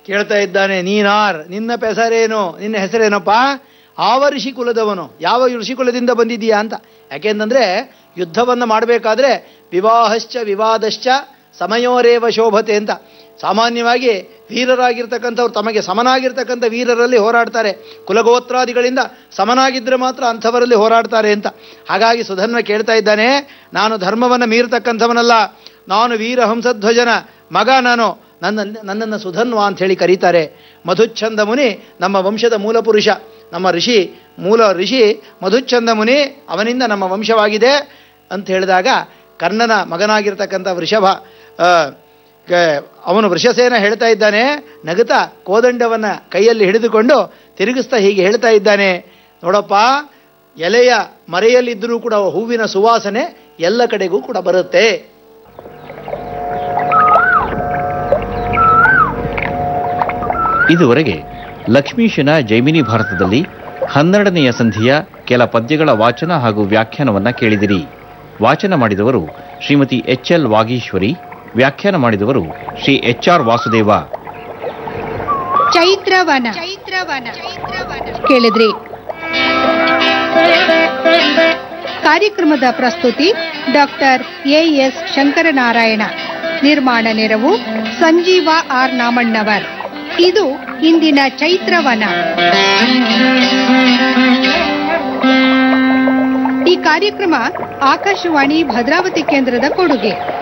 ಕೇಳ್ತಾ ಇದ್ದಾನೆ ನೀನಾರ್ ನಿನ್ನ ಪೆಸರೇನು ನಿನ್ನ ಹೆಸರೇನಪ್ಪ ಆವ ಋಷಿ ಕುಲದವನು ಯಾವ ಋಷಿ ಕುಲದಿಂದ ಬಂದಿದ್ದೀಯಾ ಅಂತ ಯಾಕೆಂತಂದ್ರೆ ಯುದ್ಧವನ್ನು ಮಾಡಬೇಕಾದ್ರೆ ವಿವಾಹಶ್ಚ ವಿವಾದಶ್ಚ ಸಮಯೋರೇವ ಶೋಭತೆ ಅಂತ ಸಾಮಾನ್ಯವಾಗಿ ವೀರರಾಗಿರ್ತಕ್ಕಂಥವ್ರು ತಮಗೆ ಸಮನಾಗಿರ್ತಕ್ಕಂಥ ವೀರರಲ್ಲಿ ಹೋರಾಡ್ತಾರೆ ಕುಲಗೋತ್ರಾದಿಗಳಿಂದ ಸಮನಾಗಿದ್ದರೆ ಮಾತ್ರ ಅಂಥವರಲ್ಲಿ ಹೋರಾಡ್ತಾರೆ ಅಂತ ಹಾಗಾಗಿ ಸುಧನ್ವ ಕೇಳ್ತಾ ಇದ್ದಾನೆ ನಾನು ಧರ್ಮವನ್ನು ಮೀರತಕ್ಕಂಥವನಲ್ಲ ನಾನು ವೀರಹಂಸಧ್ವಜನ ಮಗ ನಾನು ನನ್ನ ನನ್ನನ್ನು ಸುಧನ್ವ ಅಂತ ಹೇಳಿ ಕರೀತಾರೆ ಮಧುಚ್ಛಂದ ಮುನಿ ನಮ್ಮ ವಂಶದ ಮೂಲ ಪುರುಷ ನಮ್ಮ ಋಷಿ ಮೂಲ ಋಷಿ ಮಧುಚ್ಛಂದ ಮುನಿ ಅವನಿಂದ ನಮ್ಮ ವಂಶವಾಗಿದೆ ಅಂತ ಹೇಳಿದಾಗ ಕರ್ಣನ ಮಗನಾಗಿರ್ತಕ್ಕಂಥ ವೃಷಭ ಆ, ಗ- ಅವನು ವೃಷಸೇನ ಹೇಳ್ತಾ ಇದ್ದಾನೆ ನಗುತ್ತಾ ಕೋದಂಡವನ್ನು ಕೈಯಲ್ಲಿ ಹಿಡಿದುಕೊಂಡು ತಿರುಗಿಸ್ತಾ ಹೀಗೆ ಹೇಳ್ತಾ ಇದ್ದಾನೆ ನೋಡಪ್ಪ ಎಲೆಯ ಮರೆಯಲ್ಲಿದ್ದರೂ ಕೂಡ ಹೂವಿನ ಸುವಾಸನೆ ಎಲ್ಲ ಕಡೆಗೂ ಕೂಡ ಬರುತ್ತೆ ಇದುವರೆಗೆ ಲಕ್ಷ್ಮೀಶನ ಜೈಮಿನಿ ಭಾರತದಲ್ಲಿ ಹನ್ನೆರಡನೆಯ ಸಂಧಿಯ ಕೆಲ ಪದ್ಯಗಳ ವಾಚನ ಹಾಗೂ ವ್ಯಾಖ್ಯಾನವನ್ನ ಕೇಳಿದಿರಿ ವಾಚನ ಮಾಡಿದವರು ಶ್ರೀಮತಿ ಎಚ್ ಎಲ್ ವಾಗೀಶ್ವರಿ ವ್ಯಾಖ್ಯಾನ ಮಾಡಿದವರು ಶ್ರೀ ಎಚ್ ಆರ್ ವಾಸುದೇವ ಚೈತ್ರವನ ಚೈತ್ರವನ ಕೇಳಿದ್ರಿ ಕಾರ್ಯಕ್ರಮದ ಪ್ರಸ್ತುತಿ ಡಾಕ್ಟರ್ ಎ ಎಸ್ ಶಂಕರನಾರಾಯಣ ನಿರ್ಮಾಣ ನೆರವು ಸಂಜೀವ ಆರ್ ನಾಮಣ್ಣವರ್ ಇದು ಇಂದಿನ ಚೈತ್ರವನ ಈ ಕಾರ್ಯಕ್ರಮ ಆಕಾಶವಾಣಿ ಭದ್ರಾವತಿ ಕೇಂದ್ರದ ಕೊಡುಗೆ